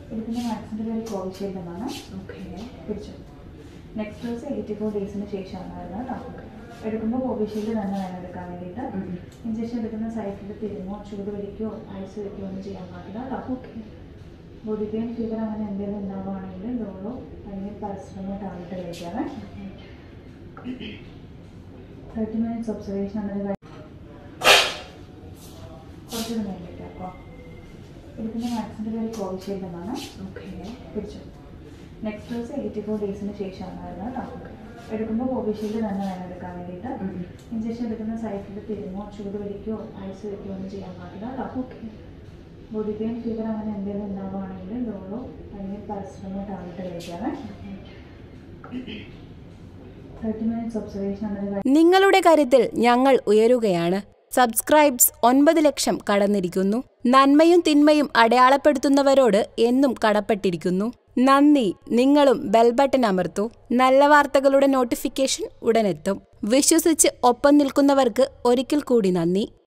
എടുക്കുന്ന വാക്സിൻ്റെ പേര് കോവിഷീൽഡ് എന്നാണ് ഓക്കെ പിടിച്ചു നെക്സ്റ്റ് ഡോസ് എയ്റ്റി ഫോർ ഡേയ്സിന് ശേഷമാണ് വരുന്നത് കേട്ടോ എടുക്കുമ്പോൾ കോവിഷീൽഡ് തന്നെ വേണം എടുക്കാൻ വേണ്ടിയിട്ട് ഇഞ്ചക്ഷൻ എടുക്കുന്ന സൈറ്റിൽ തിരുമോ ചൂട് വലിക്കുകയോ ഐസ് വയ്ക്കുകയോ ഒന്നും ചെയ്യാൻ പാടില്ല കേട്ടോ ഓക്കെ ബോഡി പെയിൻ ഫീവർ അങ്ങനെ എന്തെങ്കിലും ഉണ്ടാവുകയാണെങ്കിൽ ഡോളോ അല്ലെങ്കിൽ പാരസിറ്റമോൾ ടാബ്ലറ്റ് കഴിക്കാവേ തേർട്ടി മിനിറ്റ്സ് ഒബ്സർവേഷൻ എന്നൊരു കാര്യം കുറച്ചൊരു വേണ്ടിയിട്ട് അപ്പോൾ എടുക്കുന്ന വാക്സിൻ്റെ പേര് കോവിഷീൽഡ് എന്നാണ് ഓക്കെ പിടിച്ചു നെക്സ്റ്റ് ഡോസ് എയ്റ്റി ഫോർ ഡേയ്സിന് ശേഷമാണ് വരുന്നത് കേട്ടോ എടുക്കുമ്പോൾ കോവിഷീൽഡ് തന്നെ വേണം എടുക്കാൻ വേണ്ടിയിട്ട് ഇഞ്ചക്ഷൻ എടുക്കുന്ന സൈറ്റിൽ തിരുമോ ചൂട് വലിക്കുകയോ ഐസ് വയ്ക്കുകയോ ഒന്നും ചെയ്യാൻ പാടില്ല കേട്ടോ ഓക്കെ ബോഡി പെയിൻ ഫീവർ അങ്ങനെ എന്തെങ്കിലും ഉണ്ടാവുകയാണെങ്കിൽ ഡോളോ അല്ലെങ്കിൽ പാരസിറ്റമോൾ ടാബ്ലറ്റ് കഴിക്കാവേ തേർട്ടി മിനിറ്റ്സ് ഒബ്സർവേഷൻ എന്നൊരു കാര്യം നിങ്ങളുടെ കാര്യത്തിൽ ഞങ്ങൾ ഉയരുകയാണ് സബ്സ്ക്രൈബ്സ് ഒൻപത് ലക്ഷം കടന്നിരിക്കുന്നു നന്മയും തിന്മയും അടയാളപ്പെടുത്തുന്നവരോട് എന്നും കടപ്പെട്ടിരിക്കുന്നു നന്ദി നിങ്ങളും ബെൽ ബട്ടൺ അമർത്തൂ നല്ല വാർത്തകളുടെ നോട്ടിഫിക്കേഷൻ ഉടനെത്തും വിശ്വസിച്ച് ഒപ്പം നിൽക്കുന്നവർക്ക് ഒരിക്കൽ കൂടി നന്ദി